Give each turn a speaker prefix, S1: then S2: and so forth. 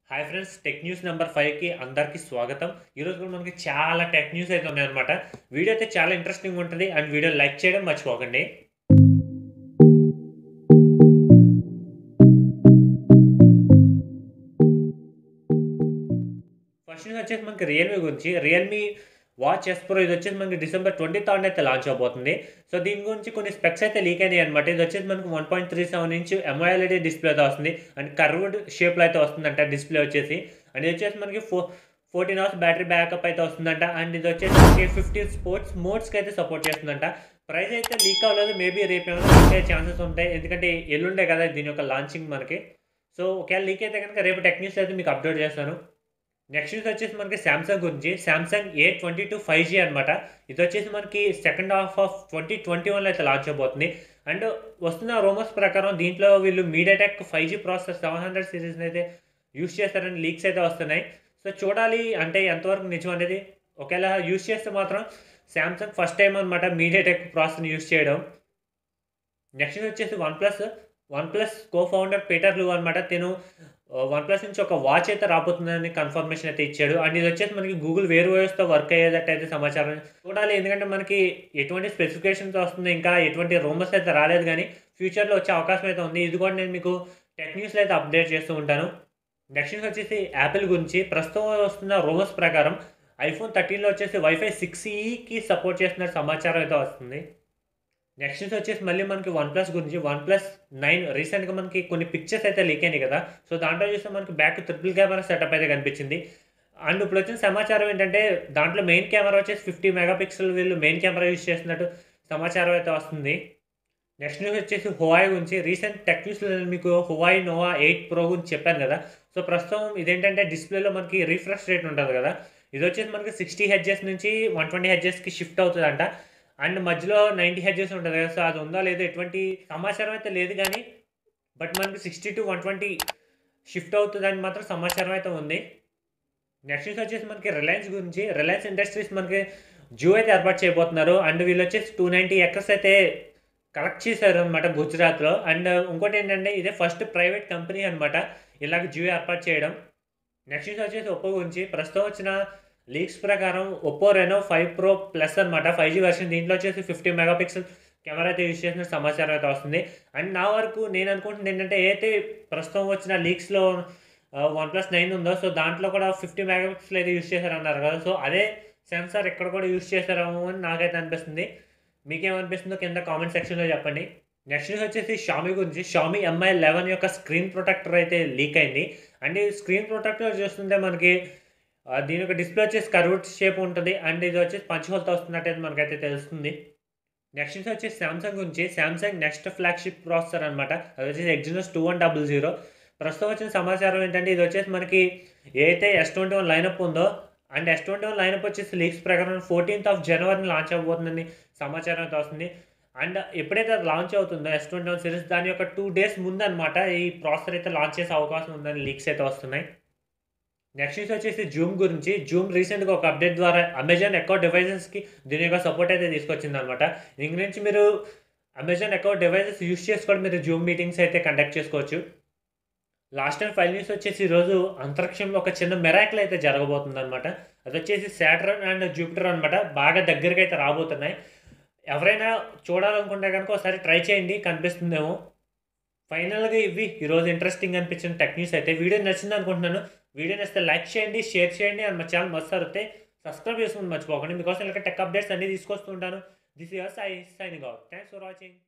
S1: hi friends tech news number ఫైవ్కి అందరికీ స్వాగతం ఈరోజు కూడా మనకి చాలా టెక్ న్యూస్ అయితే ఉన్నాయన్నమాట వీడియో అయితే చాలా ఇంట్రెస్టింగ్ ఉంటుంది అండ్ వీడియో లైక్ చేయడం మర్చిపోకండి ఫస్ట్ న్యూస్ వచ్చేసి మనకి రియల్మీ గురించి రియల్మీ వాచ్ ఎస్ ప్రో ఇది వచ్చేసి మనకి డిసెంబర్ ట్వంటీ థర్డ్ అయితే లాంచ్ అవబోతుంది సో దీని గురించి కొన్ని స్పెక్స్ అయితే లీక్ అయినాయి అనమాట ఇది వచ్చేసి మనకి one point three seven inch MILED display అయితే వస్తుంది అండ్ కర్వ్డ్ షేప్లో అయితే వస్తుందంట డిస్ప్లే వచ్చేసి అండ్ ఇది వచ్చేసి మనకి ఫో ఫోర్టీన్ అవర్స్ బ్యాటరీ బ్యాకప్ అయితే వస్తుందంట అండ్ ఇది వచ్చేసి మనకి ఫిఫ్టీన్ స్పోర్ట్స్ మోడ్స్కి అయితే సపోర్ట్ చేస్తుందంట ప్రైస్ అయితే లీక్ అవ్వలేదు మేబీ రేపు ఏమైనా లీక్ అయ్యే ఛాన్సెస్ ఉంటాయి ఎందుకంటే ఎల్లుండే కదా దీని యొక్క లాంచింగ్ మనకి సో ఒకవేళ లీక్ అయితే కనుక రేపు టెక్ న్యూస్ అయితే మీకు అప్డేట్ చేస్తాను నెక్స్ట్ న్యూస్ వచ్చేసి మనకి శాంసంగ్ గురించి Samsung A twenty two five G అనమాట ఇది వచ్చేసి మనకి second half of twenty twenty వన్లో అయితే లాంచ్ అవబోతుంది అండ్ వస్తున్న రోమర్స్ ప్రకారం దీంట్లో వీళ్ళు MediaTek five G processor seven hundred సిరీస్ని అయితే యూస్ చేస్తారని లీక్స్ అయితే వస్తున్నాయి సో చూడాలి అంటే ఎంతవరకు నిజం అనేది ఒకవేళ యూస్ చేస్తే మాత్రం శాంసంగ్ ఫస్ట్ టైం అనమాట మీడియాటెక్ ప్రాసెస్ని యూస్ చేయడం నెక్స్ట్ వచ్చేసి OnePlus OnePlus cofounder Peter Lau అనమాట తిను వన్ ప్లస్ నుంచి ఒక వాచ్ అయితే రాబోతుందని కన్ఫర్మేషన్ అయితే ఇచ్చాడు అండ్ ఇది వచ్చేసి మనకి గూగుల్ వేరు వేవ్స్తో వర్క్ అయ్యేటట్టు అయితే సమాచారం చూడాలి ఎందుకంటే మనకి ఎటువంటి స్పెసిఫికేషన్స్ వస్తుంది ఇంకా ఎటువంటి రూమర్స్ అయితే రాలేదు కానీ ఫ్యూచర్లో వచ్చే అవకాశం అయితే ఉంది ఇది కూడా నేను మీకు టెక్ న్యూస్లో అయితే అప్డేట్ చేస్తూ ఉంటాను నెక్స్ట్ న్యూస్ వచ్చేసి యాపిల్ గురించి ప్రస్తుతం వస్తున్న రూమర్స్ ప్రకారం ఐఫోన్ థర్టీన్లో వచ్చేసి వైఫై సిక్స్ ఈకి సపోర్ట్ చేస్తున్న సమాచారం అయితే వస్తుంది నెక్స్ట్ న్యూస్ వచ్చేసి మళ్ళీ మనకి వన్ ప్లస్ గురించి వన్ ప్లస్ నైన్ రీసెంట్గా మనకి కొన్ని పిక్చర్స్ అయితే లీక్ అయినాయి కదా సో దాంట్లో చూస్తే మనకి బ్యాక్ ట్రిపుల్ కెమెరా సెటప్ అయితే కనిపించింది అండ్ ఇప్పుడు వచ్చిన సమాచారం ఏంటంటే దాంట్లో మెయిన్ కెమెరా వచ్చేసి ఫిఫ్టీ మెగా పిక్సెల్ వీళ్ళు మెయిన్ కెమెరా యూస్ చేస్తున్నట్టు సమాచారం అయితే వస్తుంది నెక్స్ట్ న్యూస్ వచ్చేసి హువాయ్ గురించి రీసెంట్ టెక్ న్యూస్లో నేను మీకు హువాయ్ నోవా ఎయిట్ ప్రో గురించి చెప్పాను కదా సో ప్రస్తుతం ఇదేంటంటే డిస్ప్లేలో మనకి రిఫ్రెష్ రేట్ ఉంటుంది కదా ఇది వచ్చేసి మనకి సిక్స్టీ హెచ్ఎస్ నుంచి వన్ ట్వంటీ హెచ్ఎస్కి షిఫ్ట్ అవుతుందంట అండ్ మధ్యలో నైంటీ హెచ్ఎస్ ఉంటుంది కదా సో అది ఉందా లేదా ఎటువంటి సమాచారం అయితే లేదు కానీ బట్ మనకి sixty to one twenty shift అవుతుందని మాత్రం సమాచారం అయితే ఉంది నెక్స్ట్ న్యూస్ వచ్చేసి మనకి రిలయన్స్ గురించి రిలయన్స్ ఇండస్ట్రీస్ మనకి జూ అయితే ఏర్పాటు చేయబోతున్నారు అండ్ వీళ్ళు వచ్చేసి టూ నైంటీ ఎకర్స్ అయితే కలెక్ట్ చేశారు అనమాట గుజరాత్లో అండ్ ఇంకోటి ఏంటంటే ఇదే ఫస్ట్ ప్రైవేట్ కంపెనీ అనమాట ఇలాగ జూ ఏర్పాటు చేయడం నెక్స్ట్ న్యూస్ వచ్చేసి ఒప్పో గురించి ప్రస్తుతం వచ్చిన లీక్స్ ప్రకారం Oppo Reno five pro plus అనమాట ఫైవ్ జీ వర్షన్ దీంట్లో వచ్చేసి ఫిఫ్టీ మెగాపిక్సెల్ కెమెరా అయితే యూజ్ చేసిన సమాచారం అయితే వస్తుంది అండ్ నా వరకు నేను అనుకుంటుంది ఏంటంటే ఏదైతే ప్రస్తుతం వచ్చిన లీక్స్లో వన్ ప్లస్ నైన్ ఉందో సో దాంట్లో కూడా ఫిఫ్టీ మెగాపిక్సెల్ అయితే యూజ్ చేశారన్నారు కదా సో అదే సెన్సార్ ఇక్కడ కూడా యూజ్ చేశారేమో అని నాకైతే అనిపిస్తుంది మీకేమనిపిస్తుందో కింద కామెంట్ సెక్షన్లో చెప్పండి నెక్స్ట్ న్యూస్ వచ్చేసి షామీ గురించి షామీ ఎంఐ లెవెన్ యొక్క స్క్రీన్ ప్రొటెక్టర్ అయితే లీక్ అయింది అండ్ ఈ స్క్రీన్ ప్రొటెక్టర్ చూస్తుంటే మనకి దీని యొక్క డిస్ప్లే వచ్చేసి కర్వ్డ్ షేప్ ఉంటుంది అండ్ ఇది వచ్చేసి పంచుహోల్తో వస్తున్నట్టు మనకైతే తెలుస్తుంది నెక్స్ట్ న్యూస్ వచ్చేసి శాంసంగ్ గురించి శాంసంగ్ నెక్స్ట్ ఫ్లాగ్షిప్ ప్రాసెసర్ అనమాట అది వచ్చేసి Exynos two one double zero ప్రస్తుతం వచ్చిన సమాచారం ఏంటంటే ఇది వచ్చేసి మనకి ఏదైతే ఎస్ ట్వంటీ వన్ లైనప్ ఉందో and S twenty one lineup వచ్చేసి లీక్స్ ప్రకారం ఫోర్టీన్త్ ఆఫ్ జనవరిని లాంచ్ అవబోతుందని సమాచారం అయితే వస్తుంది అండ్ ఎప్పుడైతే అది లాంచ్ అవుతుందో ఎస్ ట్వంటీ వన్ సిరీస్ దాని యొక్క టూ డేస్ ముందనమాట ఈ ప్రాసెసర్ అయితే లాంచ్ చేసే అవకాశం ఉందని లీక్స్ అయితే వస్తున్నాయి నెక్స్ట్ న్యూస్ వచ్చేసి జూమ్ గురించి జూమ్ రీసెంట్గా ఒక అప్డేట్ ద్వారా అమెజాన్ అకౌంట్ డివైజెస్కి దీని యొక్క సపోర్ట్ అయితే తీసుకొచ్చింది అనమాట ఇంక నుంచి మీరు అమెజాన్ అకౌంట్ డివైజెస్ యూస్ చేసుకొని మీరు జూమ్ మీటింగ్స్ అయితే కండక్ట్ చేసుకోవచ్చు లాస్ట్ టైం ఫైవ్ న్యూస్ వచ్చేసి ఈరోజు అంతరిక్షంలో ఒక చిన్న మెరాకిల్ అయితే జరగబోతుంది అనమాట అది వచ్చేసి శాటరన్ అండ్ జూపిటర్ అనమాట బాగా దగ్గరికి అయితే రాబోతున్నాయి ఎవరైనా చూడాలనుకుంటే కనుక ఒకసారి ట్రై చేయండి కనిపిస్తుందేమో ఫైనల్గా ఇవి ఈరోజు ఇంట్రెస్టింగ్ అనిపించిన టెక్ న్యూస్ అయితే వీడియో నచ్చింది అనుకుంటున్నాను వీడియో నచ్చితే లైక్ చేయండి షేర్ చేయండి అండ్ మా ఛానల్ మస్తు అయితే సబ్స్క్రైబ్ చేసుకుని మర్చిపోకండి మీకోసం ఇలా టెక్ అప్డేట్స్ అన్నీ తీసుకొస్తుంటాను దిస్ ఇయర్ సై signing out thanks for watching